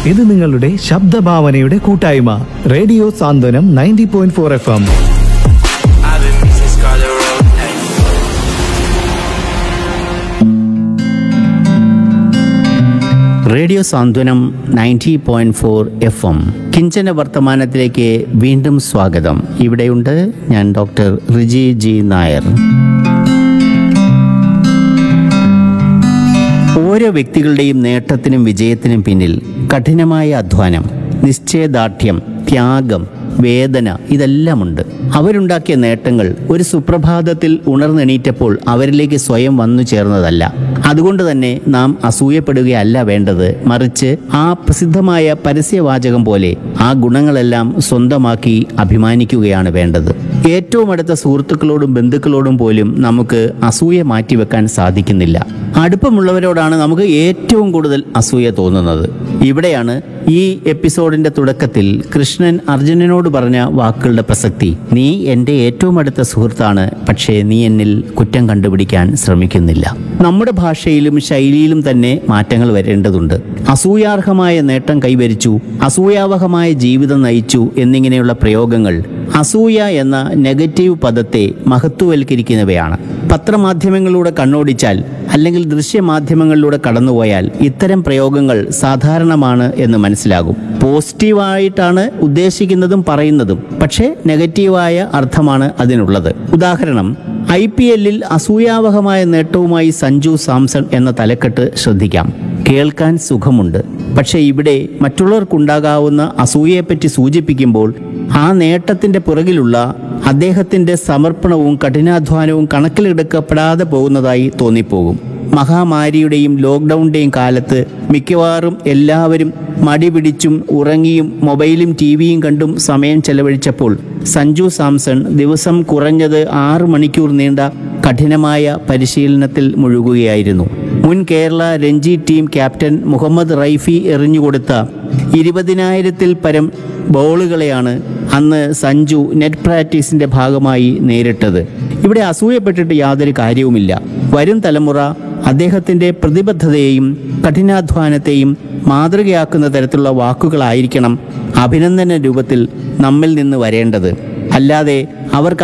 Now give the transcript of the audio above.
ഇത് നിങ്ങളുടെ ശബ്ദഭാവനയുടെ കൂട്ടായ്മ radio Santhwanam ninety point four F M I've been missing Scarlet Road. Hey. Radio Santhwanam ninety point four F M കിഞ്ചന വർത്തമാനത്തിലേക്ക് വീണ്ടും സ്വാഗതം ഇവിടെയുണ്ട് ഞാൻ ഡോക്ടർ റിജി ജി നായർ ഓരോ വ്യക്തികളുടെയും നേട്ടത്തിനും വിജയത്തിനും പിന്നിൽ കഠിനമായ അധ്വാനം നിശ്ചയദാർഢ്യം ത്യാഗം വേദന ഇതെല്ലാമുണ്ട് അവരുണ്ടാക്കിയ നേട്ടങ്ങൾ ഒരു സുപ്രഭാതത്തിൽ ഉണർന്നെണീറ്റപ്പോൾ അവരിലേക്ക് സ്വയം വന്നു ചേർന്നതല്ല അതുകൊണ്ട് തന്നെ നാം അസൂയപ്പെടുകയല്ല വേണ്ടത് മറിച്ച് ആ പ്രസിദ്ധമായ പരസ്യവാചകം പോലെ ആ ഗുണങ്ങളെല്ലാം സ്വന്തമാക്കി അഭിമാനിക്കുകയാണ് വേണ്ടത് ഏറ്റവും അടുത്ത സുഹൃത്തുക്കളോടും ബന്ധുക്കളോടും പോലും നമുക്ക് അസൂയ മാറ്റിവെക്കാൻ സാധിക്കുന്നില്ല അടുപ്പമുള്ളവരോടാണ് നമുക്ക് ഏറ്റവും കൂടുതൽ അസൂയ തോന്നുന്നത് ഇവിടെയാണ് ഈ എപ്പിസോഡിന്റെ തുടക്കത്തിൽ കൃഷ്ണൻ അർജുനനോട് പറഞ്ഞ വാക്കുകളുടെ പ്രസക്തി നീ എൻ്റെ ഏറ്റവും അടുത്ത സുഹൃത്താണ് പക്ഷേ നീ എന്നിൽ കുറ്റം കണ്ടുപിടിക്കാൻ ശ്രമിക്കുന്നില്ല നമ്മുടെ ഭാഷയിലും ശൈലിയിലും തന്നെ മാറ്റങ്ങൾ വരേണ്ടതുണ്ട് അസൂയാർഹമായ നേട്ടം കൈവരിച്ചു അസൂയാവഹമായ ജീവിതം നയിച്ചു എന്നിങ്ങനെയുള്ള പ്രയോഗങ്ങൾ അസൂയ എന്ന നെഗറ്റീവ് പദത്തെ മഹത്വവൽക്കരിക്കുന്നവയാണ് പത്രമാധ്യമങ്ങളിലൂടെ കണ്ണോടിച്ചാൽ അല്ലെങ്കിൽ ദൃശ്യമാധ്യമങ്ങളിലൂടെ കടന്നുപോയാൽ ഇത്തരം പ്രയോഗങ്ങൾ സാധാരണമാണ് എന്ന് മനസ്സിലാകും പോസിറ്റീവായിട്ടാണ് ഉദ്ദേശിക്കുന്നതും പറയുന്നതും പക്ഷേ നെഗറ്റീവായ അർത്ഥമാണ് അതിനുള്ളത് ഉദാഹരണം ഐ പി എല്ലിൽ അസൂയാവഹമായ നേട്ടവുമായി സഞ്ജു സാംസൺ എന്ന തലക്കെട്ട് ശ്രദ്ധിക്കാം കേൾക്കാൻ സുഖമുണ്ട് പക്ഷേ ഇവിടെ മറ്റുള്ളവർക്കുണ്ടാകാവുന്ന അസൂയയെപ്പറ്റി സൂചിപ്പിക്കുമ്പോൾ ആ നേട്ടത്തിന്റെ പുറകിലുള്ള അദ്ദേഹത്തിന്റെ സമർപ്പണവും കഠിനാധ്വാനവും കണക്കിലെടുക്കപ്പെടാതെ പോകുന്നതായി തോന്നിപ്പോകും മഹാമാരിയുടെയും ലോക്ക്ഡൗണിന്റെയും കാലത്ത് മിക്കവാറും എല്ലാവരും മടി പിടിച്ചും ഉറങ്ങിയും മൊബൈലും ടി വിയും കണ്ടും സമയം ചെലവഴിച്ചപ്പോൾ സഞ്ജു സാംസൺ ദിവസം കുറഞ്ഞത് ആറ് മണിക്കൂർ നീണ്ട കഠിനമായ പരിശീലനത്തിൽ മുഴുകുകയായിരുന്നു മുൻ കേരള രഞ്ജി ടീം ക്യാപ്റ്റൻ മുഹമ്മദ് റൈഫി എറിഞ്ഞുകൊടുത്ത ഇരുപതിനായിരത്തിൽ പരം ബോളുകളെയാണ് അന്ന് സഞ്ജു നെറ്റ് പ്രാക്ടീസിന്റെ ഭാഗമായി നേരിട്ടത് ഇവിടെ അസൂയപ്പെട്ടിട്ട് യാതൊരു കാര്യവുമില്ല വരും തലമുറ അദ്ദേഹത്തിന്റെ പ്രതിബദ്ധതയെയും കഠിനാധ്വാനത്തെയും മാതൃകയാക്കുന്ന തരത്തിലുള്ള വാക്കുകളായിരിക്കണം അഭിനന്ദന രൂപത്തിൽ നമ്മിൽ നിന്ന് വരേണ്ടത് അല്ലാതെ അവർക്ക്